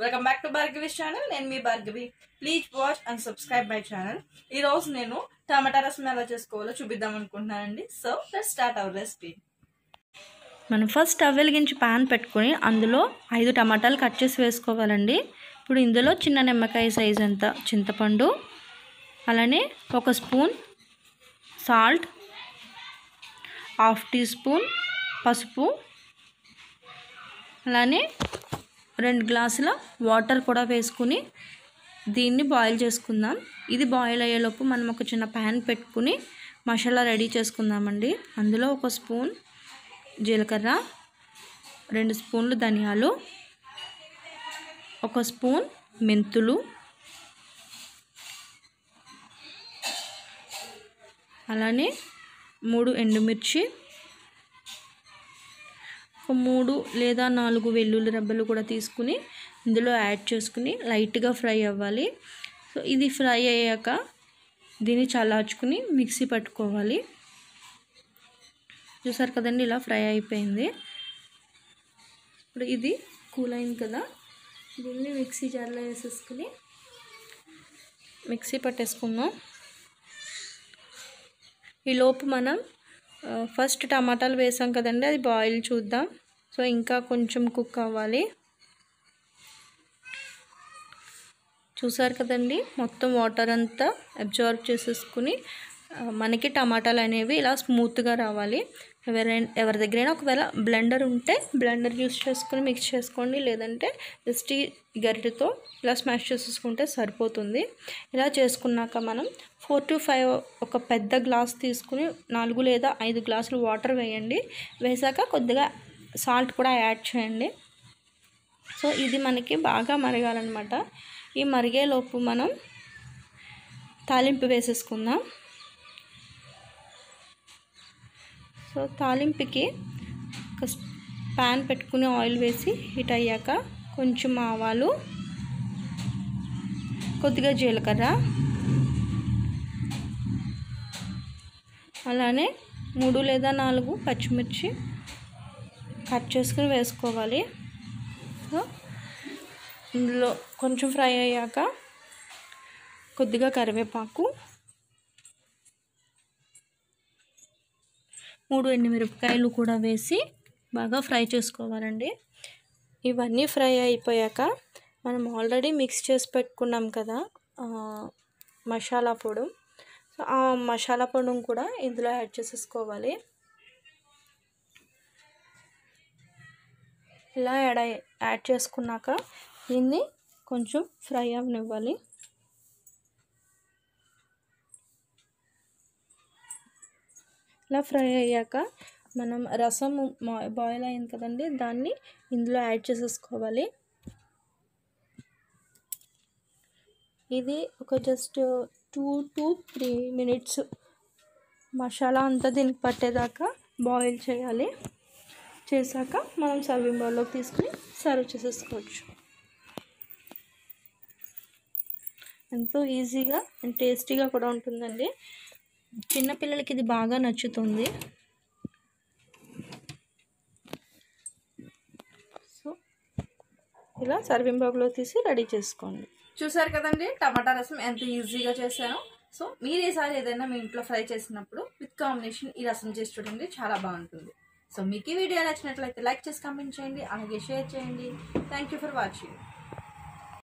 welcome back to Bhargavi's channel నేను మీ Bhargavi please watch and subscribe my channel ఈ రోజు నేను టమాటా రసం ఎలా చేసుకోవాలో చూపిద్దాం అనుకుంటున్నానండి so let start our recipe మనం ఫస్ట్ స్టవ్ వెలిగించి పాన్ పెట్టుకొని అందులో ఐదు టమాటాలు కట్ చేసి వేసుకోవాలండి ఇప్పుడు ఇందులో చిన్న నిమ్మకాయ సైజ్ అంత చింతపండు అలానే ఒక spoon salt half teaspoon పసుపు అలానే రెండు గ్లాసుల వాటర్ కూడా వేసుకుని దీన్ని బాయిల్ చేసుకుందాం ఇది బాయిల్ అయ్యేలోపు మనం ఒక చిన్న ప్యాన్ పెట్టుకుని మసాలా రెడీ చేసుకుందామండి అందులో ఒక స్పూన్ జీలకర్ర రెండు స్పూన్లు ధనియాలు ఒక స్పూన్ మెంతులు అలానే మూడు ఎండుమిర్చి ఒక మూడు లేదా నాలుగు వెల్లుల్లి రెబ్బలు కూడా తీసుకుని ఇందులో యాడ్ చేసుకుని లైట్గా ఫ్రై అవ్వాలి సో ఇది ఫ్రై అయ్యాక దీన్ని చల్లార్చుకుని మిక్సీ పట్టుకోవాలి చూసారు కదండి ఇలా ఫ్రై అయిపోయింది ఇప్పుడు ఇది కూల్ అయింది కదా దీన్ని మిక్సీ జార్లో వేసేసుకుని మిక్సీ పట్టేసుకుందాం ఈ లోపు మనం ఆ, ఫస్ట్ టమాటాలు వేసాం కదండి అది బాయిల్ చూద్దాం సో ఇంకా కొంచెం కుక్ అవ్వాలి చూసారు కదండి మొత్తం వాటర్ అంతా అబ్జార్బ్ చేసేసుకుని ఆ, మనకి టమాటాలు అనేవి ఇలా స్మూత్గా రావాలి ఎవరైనా ఎవరి దగ్గరైనా ఒకవేళ బ్లెండర్ ఉంటే బ్లెండర్ యూస్ చేసుకుని మిక్స్ చేసుకోండి లేదంటే జస్ట్ ఈ గరిటెతో ఇలా స్మాష్ చేసేసుకుంటే సరిపోతుంది ఇలా చేసుకున్నాక మనం ఫోర్ టు ఫైవ్ ఒక పెద్ద గ్లాస్ తీసుకుని నాలుగు లేదా ఐదు గ్లాసులు వాటర్ వేయండి వేసాక కొద్దిగా సాల్ట్ కూడా యాడ్ చేయండి సో ఇది మనకి బాగా మరగాలన్నమాట ఈ మరిగేలోపు మనం తాలింపు వేసేసుకుందాం సో తాలింపుకి ఒక ప్యాన్ పెట్టుకుని ఆయిల్ వేసి హీట్ అయ్యాక కొంచెం ఆవాలు కొద్దిగా జీలకర్ర అలానే మూడు లేదా నాలుగు పచ్చిమిర్చి కట్ చేసుకుని వేసుకోవాలి సో ఇందులో కొంచెం ఫ్రై అయ్యాక కొద్దిగా కరివేపాకు మూడు ఎండుమిరపకాయలు కూడా వేసి బాగా ఫ్రై చేసుకోవాలండి ఇవన్నీ ఫ్రై అయిపోయాక మనం ఆల్రెడీ మిక్స్ చేసి పెట్టుకున్నాం కదా ఆ, మసాలా పొడి సో ఆ మసాలా పొడిని కూడా ఇందులో యాడ్ చేసేసుకోవాలి ఇలా యాడ్ అయ్యి యాడ్ చేసుకున్నాక దీన్ని కొంచెం ఫ్రై అవనివ్వాలి ఇలా ఫ్రై అయ్యాక మనం రసం బాయిల్ అయింది కదండి దాన్ని ఇందులో యాడ్ చేసేసుకోవాలి ఇది ఒక just two to three minutes masala అంతా దీనికి పట్టేదాకా బాయిల్ చేయాలి చేశాక మనం సర్వింగ్ బౌల్లోకి తీసుకుని సర్వ్ చేసేసుకోవచ్చు ఎంతో ఈజీగా అండ్ టేస్టీగా కూడా ఉంటుందండి చిన్నపిల్లలకి ఇది బాగా నచ్చుతుంది సో ఇలా సర్వింగ్ బౌల్లో తీసి రెడీ చేసుకోండి చూసారు కదండి టమాటా రసం ఎంత ఈజీగా చేశాను సో మీరు ఈసారి ఏదైనా మీ ఇంట్లో ఫ్రై చేసినప్పుడు విత్ కాంబినేషన్ ఈ రసం చేసి చూడండి చాలా బాగుంటుంది సో మీకు ఈ వీడియో నచ్చినట్లయితే లైక్ చేసి కామెంట్ చేయండి అలాగే షేర్ చేయండి థ్యాంక్ యూ ఫర్ వాచింగ్